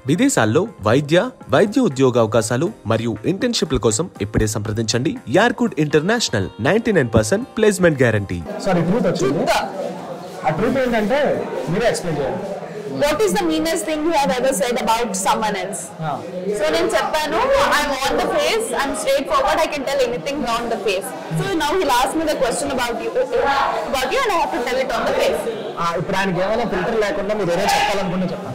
విదేశాల్లో వైద్య వైద్య ఉద్యోగ అవకాశాలు మరియు ఇంటర్న్షిప్ల కోసం ఇప్పుడే సంప్రదించండి యార్కుడ్ international ninety nine percent placement guarantee sorry truth వచ్చింది ఆ ట్రూత్ ఏంటంటే మీరే ఎక్స్ప్లెయిన్ చేయండి What is the meanest thing you have ever said about someone else? So నేను చెప్పాను I'm on the face, I'm straightforward, I can tell anything on the face. So now he'll ask me the question about you, about you and I have to tell it on the face. ఆ, ఇప్పుడు ఆయనకి ఏమైనా filter లేకుండా మీరు ఏదో చెప్పాలనుకుంటే చెప్పండి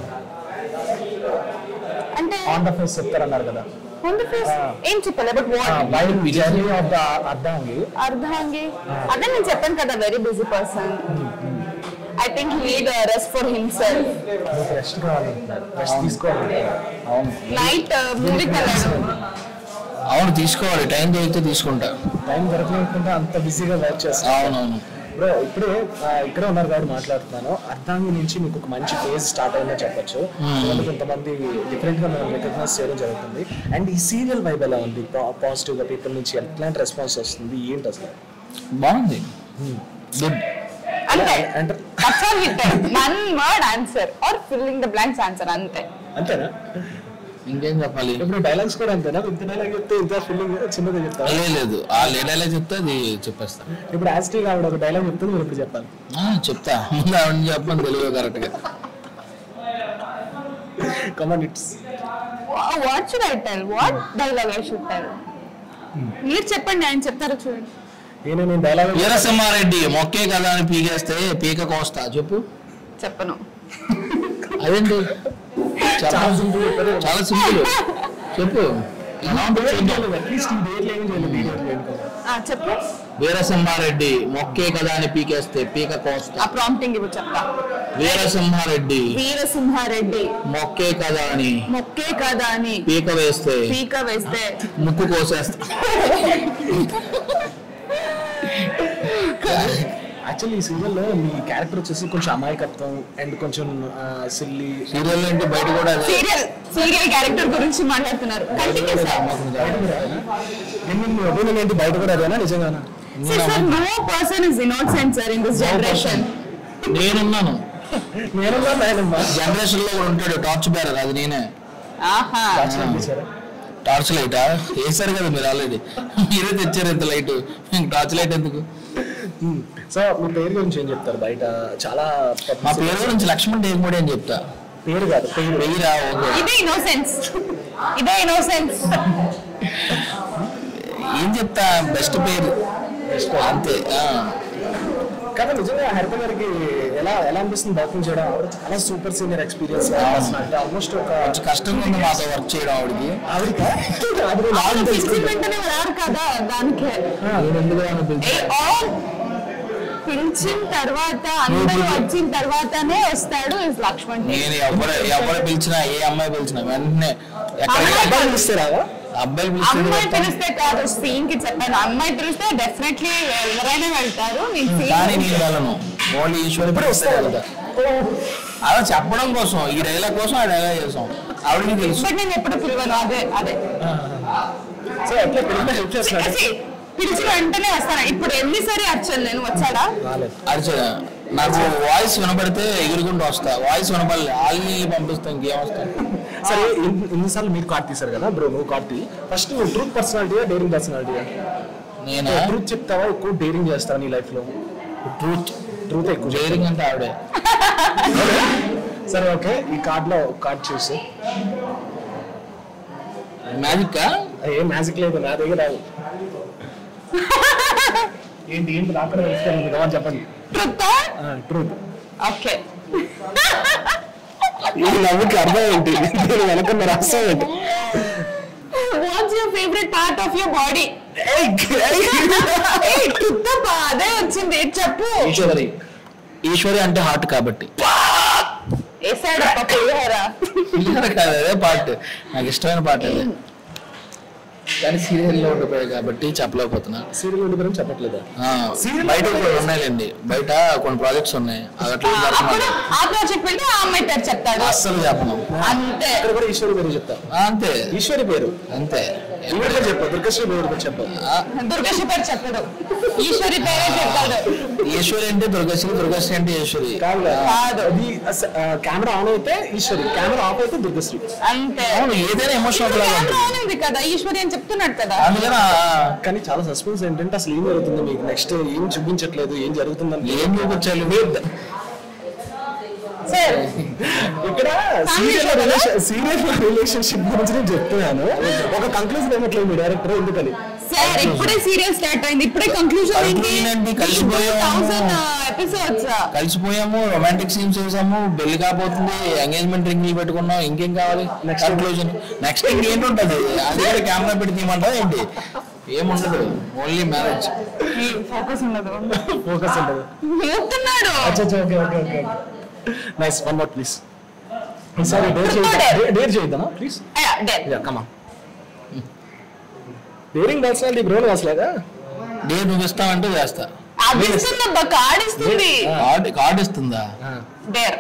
అంటే ఆన్ ద ఫేస్ చెప్తారన్నారు కదా on the face ఏం చెప్పాలి about what? While journey of the అర్థంగి అర్ధాంగి అదే నేను చెప్పాను కదా very busy person I think need rest for himself మీకు రెస్ట్ కావాలంటున్నారు రెస్ట్ తీసుకోవాలంటున్నారు అవును నైట్ మూవీకి వెళ్ళాడు అవును తీసుకోవాలి టైం దొరికితే తీసుకుంటా టైం దొరకలేకుండా అంత బిజీగా వర్క్ చేస్తాను అవునవును బ్రో ఇప్పుడే ఆ, ఇక్కడే ఉన్నారు కాబట్టి మాట్లాడుతున్నాను అర్థాంగి నుంచి మీకు ఒక మంచి ఫేజ్ స్టార్ట్ అయిందని చెప్పొచ్చు ఎందుకంటే కొంతమంది డిఫరెంట్ గా మనం రికగ్నైజ్ చేయడం జరుగుతుంది అండ్ ఈ సీరియల్ వైబ్ ఎలా ఉంది పాజిటివ్ గా పీపుల్ నుంచి ఎట్లాంటి రెస్పాన్స్ వస్తుంది ఏంటి అసలు బాగుంది గుడ్ అంతే అంటే That's all he said. One word answer or filling the blanks answer అంతే అంతేనా ఇంకేం చెప్పాలి ఇప్పుడు డైలాగ్స్ కూడా అంతేనా ఇంత డైలాగ్ చెప్తే ఇంత ఫీలింగ్ చిన్నది చెప్తా లేదు లేదు ఆ లేడేలా చెప్తే అది చెప్పేస్తా ఇప్పుడు యాస్టీగా ఆవిడ ఒక డైలాగ్ చెప్తే మీరు ఇప్పుడు చెప్పాలి ఆ, చెప్తా ముందు ఆవిడ చెప్పని తెలియదు కరెక్ట్ గా come on it's what should I tell what dialogue I should tell మీరు చెప్పండి ఆయన చెప్తారు చూడండి నేను నేను డైలాగ్ వీరసింహారెడ్డి మొక్కే కదా అని పీకేస్తే పీక కోస్తా చెప్పు చెప్పను అదేంటి చాలా సింపుల్ చాలా సింపుల్ చెప్పు ఎలా ఉంటుందో చూద్దాం. అట్లీస్ట్ ఈ డేట్లు ఏం చేయలేదు ఈ డేట్లు ఏం కాదు. ఆ, చెప్పు వీరసింహారెడ్డి మొక్కే కదా అని పీకేస్తే పీక కోస్తా ఆ ప్రాంప్టింగ్ ఇప్పుడు చెప్తా వీరసింహారెడ్డి వీరసింహారెడ్డి మొక్కే కదా అని మొక్కే కదా అని పీక వేస్తే పీక వేస్తే ముక్కు కోసేస్తా యాక్చువల్లీ ఈ సీరియల్ లో మీ క్యారెక్టర్ వచ్చేసి కొంచెం అమాయకత్వం అండ్ కొంచెం సిల్లి సీరియల్ ఏంటి బయట కూడా అదే సీరియల్ సీరియల్ క్యారెక్టర్ గురించి మాట్లాడుతున్నారు కంటిన్యూ నేను మీ ఒపీనియన్ ఏంటి బయట కూడా అదేనా నిజంగానా no person is innocent sir in this generation నేనున్నాను నేనమ్మా నాయనమ్మా జనరేషన్ లో కూడా ఉంటాడు టార్చ్ బేరర్ అది నేనే ఆహా టార్చ్ లైటా వేసారు కదా మీరు ఆల్రెడీ మీరే తెచ్చారు ఇంత లైట్ టార్చ్ లైట్ ఎందుకు సో మీ పేరు గురించి ఏం చెప్తారు బయట చాలా మా పేరు గురించి లక్ష్మణ్ డేగమూడి అని చెప్తా పేరు కాదు పేరు వెయ్యిరా ఓకే ఇదే ఇన్నోసెన్స్ ఇదే ఇన్నోసెన్స్ ఏం చెప్తా బెస్ట్ పేరు అంతే ఆ. కదా నిజంగా హరిత గారికి ఎలా ఎలా అనిపిస్తుంది వర్కింగ్ చేయడం ఆవిడ చాలా సూపర్ సీనియర్ ఎక్స్పీరియన్స్ అంటే ఆల్మోస్ట్ ఒక కొంచెం కష్టంగా ఉంది మాతో వర్క్ చేయడం ఆవిడకి ఆవిడకి ఆవిడ నాకు పిలిచిన తెలుస్తుంది వెంటనే రారు కదా దానికే నేను ఎందుకు అని పిలిచి ఏ ఆల్ పిలిచిన తర్వాత అందరూ వచ్చిన తర్వాతనే వస్తాడు ఇస్ లక్ష్మణ్ నేను ఎవరు ఎవరు పిలిచినా ఏ అమ్మాయి పిలిచినా వెంటనే ఎక్కడికి అమ్మాయి అబ్బాయిలు ఇస్తారా అబ్బాయిలు పిలిస్తే అమ్మాయి పిలిస్తే కాదు సీన్ కి చెప్పాను అమ్మాయి పిలిస్తే డెఫినెట్లీ ఎవరైనా వెళ్తారు నేను కానీ scene- నేను వెళ్ళను ఓన్లీ ఈశ్వరి పిలిస్తే వెళ్తా అలా చెప్పడం కోసం ఈ డైలాగ్ కోసం ఆ డైలాగ్ చేసాం ఆవిడకి తెలుసు బట్ నేను ఎప్పుడు పిలవను అదే అదే సో ఎట్లా పిల్లలు హెల్ప్ చేస్తున్నాడు See, పిలిచిన వెంటనే వస్తాను ఇప్పుడు ఎన్నిసారి వచ్చాను నేను వచ్చాడా రాలేదు అరిచే నాకు వాయిస్ వినపడితే ఎగురుకుంటూ వస్తా వాయిస్ వినపడలే వాళ్ళని పంపిస్తాం ఇంకేం వస్తాం సరే ఇన్ని- ఇన్నిసార్లు మీరు కార్డ్ తీశారు కదా బ్రో నువ్వు కార్డ్ తీ ఫస్ట్ నువ్వు ట్రూత్ పర్సనాలిటీయా డేరింగ్ పర్సనాలిటీయా నేను ట్రూత్ చెప్తావా ఎక్కువ డేరింగ్ చేస్తావా నీ లైఫ్ లో ట్రూత్ ట్రూత్ ఎక్కువ చెప్తావా? డైరింగ్ అంటే ఆవిడే సరే ఓకే ఈ కార్డ్ లో కార్డ్ చూసి మ్యాజిక్ ఏ మ్యాజిక్ లేదు నా దగ్గర రాదు ఏంటి ఏంటి నాకు కూడా తెలుసుకోవాలి మీరు ఏమని చెప్పండి ట్రుత్ ట్రూత్ ఓకే ఈ నవ్వుకి అర్థం ఏంటి దీని వెనక రహస్యం ఏంటి what's your favourite part of your body truth అదే వచ్చింది చెప్పు ఈశ్వరి ఈశ్వరి అంటే హార్ట్ కాబట్టి వేసాడప్ప పులిహోర పిల్లలు కాదు అదే పార్ట్ నాకు ఇష్టమైన పార్ట్ అదే కానీ సీరియల్లో ఉండిపోయాయి కాబట్టి చెప్పలేకపోతున్నా సీరియల్ ఉండిపోయిన చెప్పట్లేదా ఆ, బయట కూడా ఉన్నాయండి బయట కొన్ని ప్రాజెక్ట్స్ ఉన్నాయి అవి అట్లా అప్పుడు జరుగుతున్నాయి. ఆ ప్రాజెక్ట్ వెళ్తే ఆ అమ్మాయి పేరు చెప్తాడు అస్సలు చెప్పను అంతే ఇక్కడ కూడా ఈశ్వరి పేరు చెప్తా ఆ, అంతే ఈశ్వరి పేరు అంతే ఎవరికో చెప్పు దుర్గశ్రీ ఎవరికో చెప్పు దుర్గశ్రీ పేరు చెప్పడు ఈశ్వరి పేరే చెప్తాడు ఈశ్వరి అంటే దుర్గశ్రీ దుర్గశ్రీ అంటే ఈశ్వరి కాదు కాదు. అది కెమెరా ఆన్ అయితే ఈశ్వరి కెమెరా ఆఫ్ అయితే దుర్గశ్రీ అంతే అవును ఏదైనా ఎమోషనల్ లాగా ఉంటుంది ఉంది కదా ఈశ్వరి అని చెప్తున్నాడు కదా అందుకని కానీ చాలా సస్పెన్స్ ఏంటంటే అసలు ఏం జరుగుతుంది మీకు నెక్స్ట్ ఏం చూపించట్లేదు ఏం జరుగుతుందని ఏం చూపించాలి సార్ ఇక్కడ సీరియల్ సీరియల్ రిలేషన్షిప్ గురించి నేను చెప్తున్నాను ఒక కంక్లూజన్ ఏమట్లేదు మీ డైరెక్టర్ ఎందుకని సార్ ఇప్పుడే సీరియల్ స్టార్ట్ అయింది ఇప్పుడే కంక్లూజన్ Conclusion ఏంటి? కలిసిపోయాము. థౌసండ్ ఎపిసోడ్స్ కలిసిపోయాము రొమాంటిక్ సీన్స్ చేసాము పెళ్లి కాబోతుంది ఎంగేజ్మెంట్ రింగ్లు పెట్టుకున్నాం ఇంకేం కావాలి నెక్స్ట్ కన్క్లూజన్ నెక్స్ట్ ఇంకేంటి ఉంటుంది అది కూడా కెమెరా పెట్టి తీయమంటారా ఏంటి ఏముండదు ఓన్లీ మ్యారేజ్ ఫోకస్ ఉండదు ఫోకస్ ఉంటుంది చెప్తున్నాడు అచ్చా okay okay okay nice one more please ఈసారి డేర్ Dare. చేద్దాం డేర్ చేద్దామా ప్లీజ్ డెడ్ యా కమా డేరింగ్ పర్సనాలిటీ బ్రోన్ అసలేదా డే నువ్వు ఇస్తావంటే చేస్తా అది ఇస్తుంది అబ్బా కార్డ్ ఇస్తుంది కార్డు కార్డు ఇస్తుందా డేర్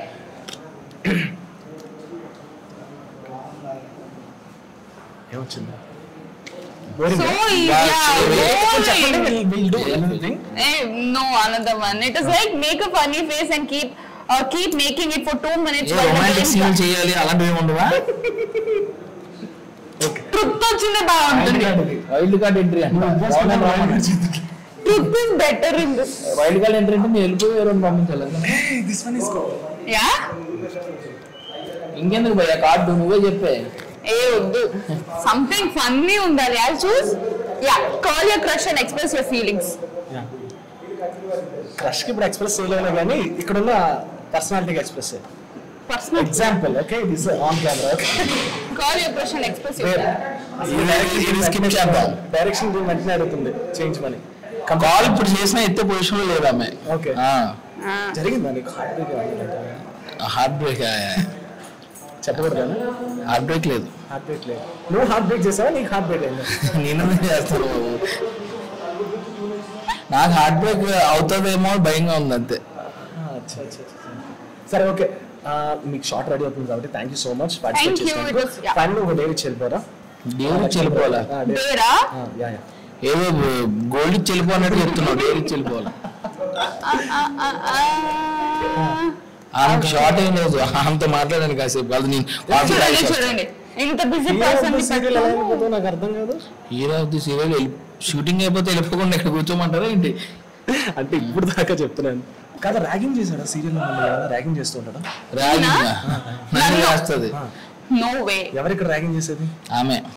ఏమొచ్చింది సో చెప్పండి will do anything no another one it is like make a funny face and keep uh, keep making it for two minutes while the romantic game scene starts. చేయాలి అలాంటివి ఏమి ఉండవా truth వచ్చిందే బాగుంటుంది wild card entry truth is better in this wild card entry అంటే నేను వెళ్ళిపోయి వేరే పంపించాలి this one is go yeah ఇంకెందుకు భయ్యా కార్డు నువ్వే చెప్పే ఏ వద్దు సంథింగ్ ఫన్నీ ఉండాలి I choose yeah call your crush and express your feelings crush కి ఇప్పుడు ఎక్స్ప్రెస్ చేయలేము కానీ ఇక్కడ ఉన్న పర్సనాలిటీకి express personal example okay this on camera call your crush and express your skip చేద్దాం డైరెక్షన్ వెంటనే అడుగుతుంది చేంజ్ మని కాల్ ఇప్పుడు చేసిన ఎత్తే పొజిషన్ లో లేదు ఆమె ఓకే జరిగిందా నీకు హార్ట్ బ్రేక్ హార్ట్ బ్రేక్ చెప్పకూడదా హార్ట్ బ్రేక్ లేదు హార్ట్ బ్రేక్ లేదు నువ్వు హార్ట్ బ్రేక్ చేసావా నీకు హార్ట్ బ్రేక్ అయిందా నేను చేస్తాను బాబు నాకు హార్ట్ బ్రేక్ అవుతుందేమో అని భయంగా ఉంది అంతే అచ్చా అచ్చా అచ్చా. సరే ఓకే ఆ, మీకు షార్ట్ రెడీ అవుతుంది కాబట్టి thank you so much Thank you, it was- yeah. Final ఒక డేవిడ్ వెళ్ళిపోరా దేవుడికి చెల్లిపోవాలా డేరా యా యా ఏదో గోల్డ్ ఇచ్చి వెళ్ళిపోవాలంటే చెప్తున్నావు డేర్ ఇచ్చి వెళ్ళిపోవాలా ఆమెకు షార్ట్ ఏం లేదు ఆమెతో మాట్లాడాను కాసేపు అది నేను కాఫీ చూడండి తాగేసి చూడండి ఇంత బిజీ సీరియల్ పర్సన్ ఎలా వెళ్ళిపోతుందో నాకు అర్థం కాదు hero of the serial shooting అయిపోతే వెళ్ళిపోకుండా ఇక్కడ కూర్చోమంటారా ఏంటి అంటే ఇప్పుడు దాకా చెప్తున్నాను కదా ర్యాగింగ్ చేశాడా సీరియల్ ర్యాగింగ్ చేస్తూ ఉంటాడా ర్యాగింగ్ నన్ను చేస్తుంది నో వే ఎవరు ఇక్కడ ర్యాగింగ్ చేసేది ఆమె